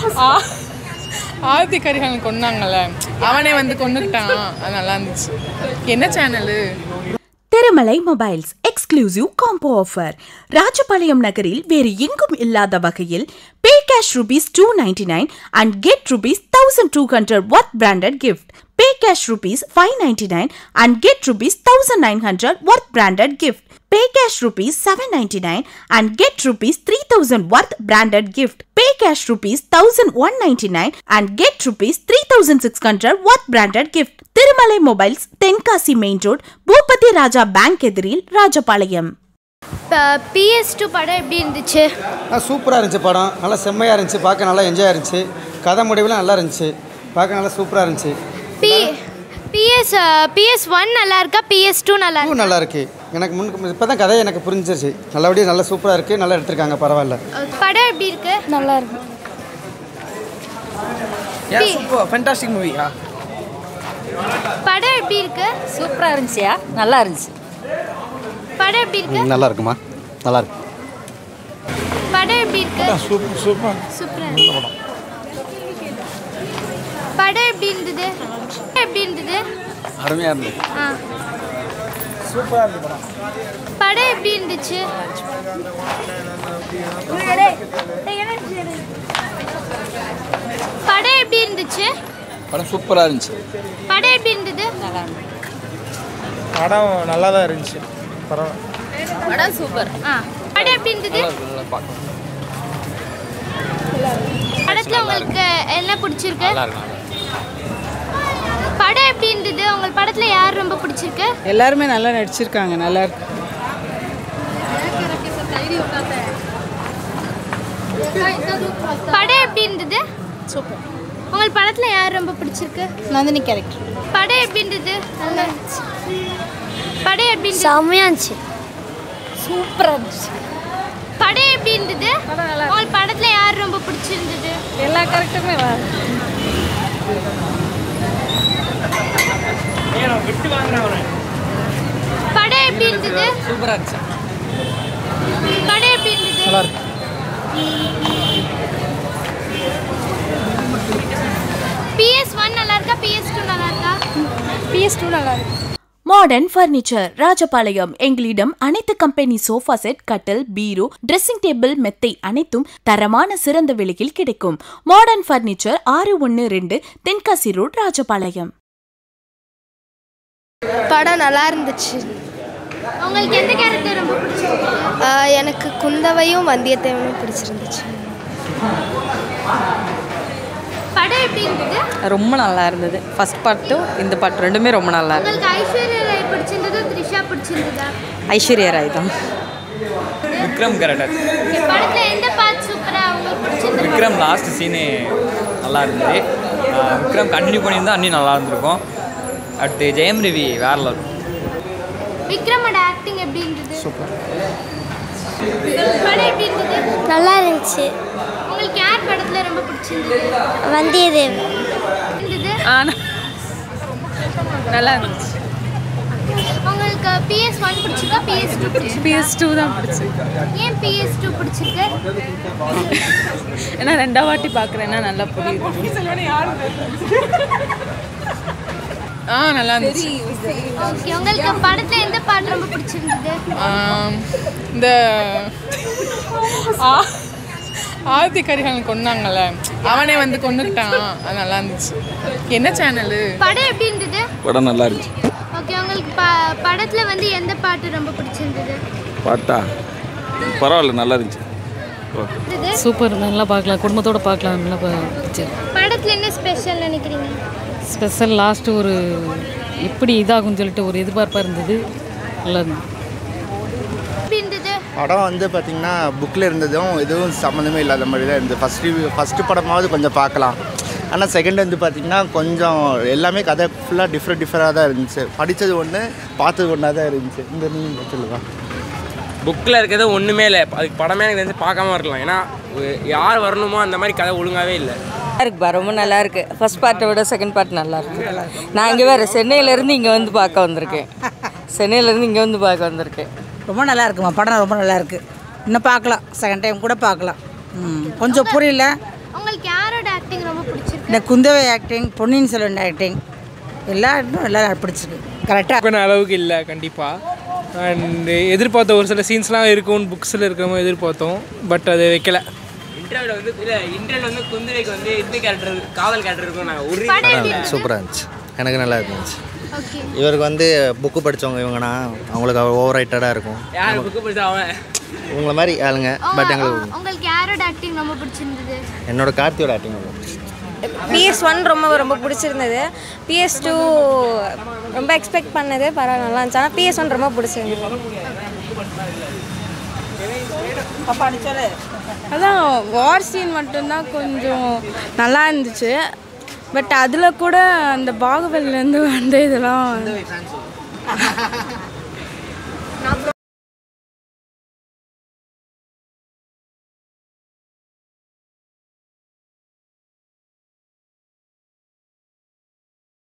ஆதி கரிகாலன் கொன்னாங்கல்ல அவனே வந்து கொன்னுக்கிட்டான் அது நல்லா இருந்துச்சு என்ன channel Tirumala mobiles exclusive combo offer Rajapalayam நகரில் வேறு எங்கும் இல்லாத வகையில் pay cash rupees two ninety nine and get rupees thousand two hundred worth branded gift pay cash rupees five ninety nine and get rupees thousand nine hundred worth branded gift pay cash rupees seven ninety nine and get rupees three thousand worth branded gift pay cash rupees thousand one ninety nine and get rupees three thousand six hundred worth branded gift Tirumala mobiles Tenkasi main road Boopathi Raja bank எதிரில் ராஜபாளையம் இப்போ PS two படம் எப்படி இருந்துச்சு ஆ சூப்பராக இருந்துச்சு படம் நல்லா செம்மையாக இருந்துச்சு பார்க்க நல்லா என்ஜாய் இருந்துச்சு கதை முடிவுலாம் நல்லா இருந்துச்சு பார்க்க நல்லா சூப்பராக இருந்துச்சு பி பிஎஸ் பிஎஸ் ஒன் நல்லா இருக்கா பிஎஸ் டூ நல்லா இதுவும் நல்லா இருக்கு எனக்கு முன் இப்போ தான் கதை எனக்கு புரிஞ்சிருச்சு நல்லபடியாக நல்லா சூப்பராக இருக்குது நல்லா எடுத்திருக்காங்க பரவாயில்ல இருக்கு படம் எப்படி இருக்கு நல்லா இருக்கு Yeah, super. Fantastic movie. Yeah. படம் எப்படி இருக்கு சூப்பராக இருந்துச்சியா நல்லா இருந்துச்சு படம் எப்படி இருக்கு நல்லா இருக்குமா நல்லா இருக்கு படம் எப்படி இருக்கு Super, super. சூப்பரா படம் எப்படி இருந்தது எப்படி இருந்தது அருமையாக இருந்தது ஆ படம் எப்படி இருந்துச்சு படம் எப்படி இருந்துச்சு படம் சூப்பராக இருந்துச்சு படம் எப்படி இருந்தது படம் நல்லா தான் இருந்துச்சு பரவாயில்ல படம் சூப்பர் ஆ படம் எப்படி இருந்தது நல்லா பார்க்கலாம் படத்துல உங்களுக்கு என்ன பிடிச்சிருக்கு நல்லா இருக்கும் படம் எப்படி இருந்தது உங்களுக்கு படத்துல யார் ரொம்ப பிடிச்சிருக்கு எல்லாருமே நல்லா நடிச்சிருக்காங்க நல்லா இருக்கு படம் எப்படி இருந்தது சூப்பர் உங்களுக்கு படத்துல யார் ரொம்ப பிடிச்சிருக்கு நந்தினி கேரக்டர் படம் எப்படி இருந்தது நல்லா இருந்துச்சு படம் எப்படி இருந்தது செம்மையாக இருந்துச்சு சூப்பராக இருந்துச்சு படம் எப்படி இருந்தது உங்களுக்கு படத்துல யார் ரொம்ப பிடிச்சிருந்தது எல்லா கேரக்டருமே படம் எப்படி இருந்தது சூப்பராக இருந்துச்சு படம் எப்படி இருந்தது நல்லா இருக்கு பிஎஸ் ஒன் நல்லா இருக்கா பிஎஸ் டூ நல்லா இருக்கா பிஎஸ் டூ நல்லா இருக்கு மாடர்ன் ஃபர்னிச்சர் ராஜபாளையம் எங்களிடம் அனைத்து கம்பெனி சோஃபா செட் கட்டில் பீரோ ட்ரெஸ்ஸிங் டேபிள் மெத்தை அனைத்தும் தரமான சிறந்த விலையில் கிடைக்கும் மாடர்ன் ஃபர்னிச்சர் ஆறு ஒன்று ரெண்டு தென்காசி ரோட் ராஜபாளையம் படம் நல்லா இருந்துச்சு உங்களுக்கு எந்த கேரக்டர் ரொம்ப பிடிச்சிருக்கு ஆஹ் எனக்கு குந்தவையும் வந்தியத்தேவனும் பிடிச்சிருந்துச்சு படம் எப்படி இருந்தது ரொம்ப நல்லா இருந்தது ஃபர்ஸ்ட் பார்ட்டும் இந்த பார்ட் ரெண்டுமே ரொம்ப நல்லா இருக்கு உங்களுக்கு ஐஸ்வர்யா ராய் பிடிச்சிருந்தது த்ரிஷா பிடிச்சிருந்ததா ஐஸ்வர்யா ராய் தான் விக்ரம் கேரக்டர் படத்துல எந்த பார்ட் சூப்பரா உங்களுக்கு பிடிச்சிருந்தது விக்ரம் லாஸ்ட் சீனு நல்லா இருந்தது ஆஹ் விக்ரம் கண்டினியூ பண்ணியிருந்தா அன்னி நல்லா இருந்திருக்கும் அடுத்து ஜெயம் ரவி வேற level. விக்ரமோட ஆக்டிங் எப்படி இருந்தது சூப்பர் படம் எப்படி இருந்தது நல்லா இருந்துச்சு உங்களுக்கு யார் படத்துல ரொம்ப பிடிச்சிருந்தது வந்தியத்தேவன் இருந்தது நல்லா இருந்துச்சு உங்களுக்கு பிஎஸ் ஒன் பிடிச்சிருக்கா பிஎஸ் டூ பிடிச்சிருக்கா பிஎஸ் டூ தான் பிடிச்சி ஏன் பிஎஸ் டூ பிடிச்சிருக்கு ஏன்னா ரெண்டாவது வாட்டி பார்க்குறேன்னா நல்லா புரியுது ஆ நல்லா இருந்துச்சு ஓகே உங்களுக்கு படத்துல எந்த பாட்டு ரொம்ப பிடிச்சிருந்தது ஆம், இந்த ஆ- ஆதி கரிகாலன் கொன்னாங்கல்ல அவனே வந்து கொன்னுக்கிட்டான் அது நல்லா இருந்துச்சு என்ன சேனலு படம் எப்படி இருந்தது படம் நல்லா இருந்துச்சு ஓகே உங்களுக்கு ப படத்துல வந்து எந்த பாட்டு ரொம்ப பிடிச்சிருந்தது பாட்டா பரவாயில்ல நல்லா இருந்துச்சு இருந்தது சூப்பர் நல்லா பார்க்கலாம் குடும்பத்தோட பார்க்கலாம் நல்லா பிக்சர் படத்துல என்ன ஸ்பெஷல் நினைக்கிறீங்க ஸ்பெஷல் லாஸ்ட் ஒரு எப்படி இதாகும்னு சொல்லிட்டு ஒரு எதிர்பார்ப்பாக இருந்தது நல்லா இருந்தது எப்படி இருந்தது படம் வந்து பார்த்திங்கன்னா புக்கில் இருந்ததும் எதுவும் சம்மந்தமே இல்லாத மாதிரி தான் இருந்தது ஃபஸ்ட் ரிவ்யூ ஃபஸ்ட்டு படமாவது கொஞ்சம் பார்க்கலாம் ஆனால் செகண்ட் வந்து பார்த்திங்கன்னா கொஞ்சம் எல்லாமே கதை ஃபுல்லாக டிஃப்ரெண்ட் டிஃப்ரெண்டாக தான் இருந்துச்சு படித்தது ஒன்று பார்த்தது ஒன்றா தான் இருந்துச்சு இந்த நீங்கள் சொல்லுவா புக்கில் இருக்கிறது ஒன்றுமே இல்லை அதுக்கு படமே எனக்கு தெரிஞ்சு பார்க்காம இருக்கலாம் ஏன்னா ஒரு- யார் வரணுமோ அந்த மாதிரி கதை ஒழுங்காவே இல்லை இருக்குப்பா ரொம்ப நல்லா இருக்கு ஃபர்ஸ்ட் பார்ட்டை விட செகண்ட் பார்ட் நல்லா இருக்கு நான் இங்கே வேறு சென்னையிலேருந்து இங்கே வந்து பார்க்க வந்திருக்கேன் சென்னையிலேருந்து இங்கே வந்து பார்க்க வந்திருக்கேன் ரொம்ப நல்லா இருக்குமா படம் ரொம்ப நல்லா இருக்கு இன்னும் பார்க்கலாம் செகண்ட் டைம் கூட பார்க்கலாம் ம் கொஞ்சம் புரியல உங்களுக்கு யாரோட ஆக்டிங் ரொம்ப பிடிச்சிருக்கு இந்த குந்தவை ஆக்டிங் பொன்னியின் செல்வன் ஆக்டிங் எல்லா ஆக்டும் எல்லாம் பிடிச்சிருக்கு கரெக்டாக கொஞ்சம் அளவுக்கு இல்லை கண்டிப்பாக அண்ட் எதிர்பார்த்த ஒரு சில சீன்ஸ்லாம் இருக்கும்னு புக்ஸில் இருக்கிற மாதிரி எதிர்பார்த்தோம் பட் அது வைக்கல இன்டர்வியூல வந்து இல்லை இன்டர்வியூல வந்து குந்தவைக்கு வந்து இது கேரக்டர் காதல் கேரக்டர் இருக்கும் நான் ஒரு சூப்பராக இருந்துச்சு எனக்கு நல்லா இருந்துச்சு ஓகே இவருக்கு வந்து புக்கு படித்தவங்க இவங்கனா அவங்களுக்கு ஓவர் ரைட்டடாக இருக்கும் யார் புக்கு படிச்சா அவன் உங்களை மாதிரி ஆளுங்க பட் எங்களுக்கு உங்களுக்கு யாரோட ஆக்டிங் ரொம்ப பிடிச்சிருந்தது என்னோட கார்த்தியோட ஆக்டிங் பிஎஸ் ஒன் ரொம்ப ரொம்ப பிடிச்சிருந்தது பிஎஸ் டூ ரொம்ப எக்ஸ்பெக்ட் பண்ணது பரவாயில்ல நல்லா இருந்துச்சு ஆனால் பிஎஸ் ஒன் ரொம்ப பிடிச்சிருந்தது அதான் வார் சீன் மட்டும்தான் கொஞ்சம் நல்லா இருந்துச்சு பட் அதில் கூட அந்த பாகுபலிலேருந்து வந்த இதெல்லாம்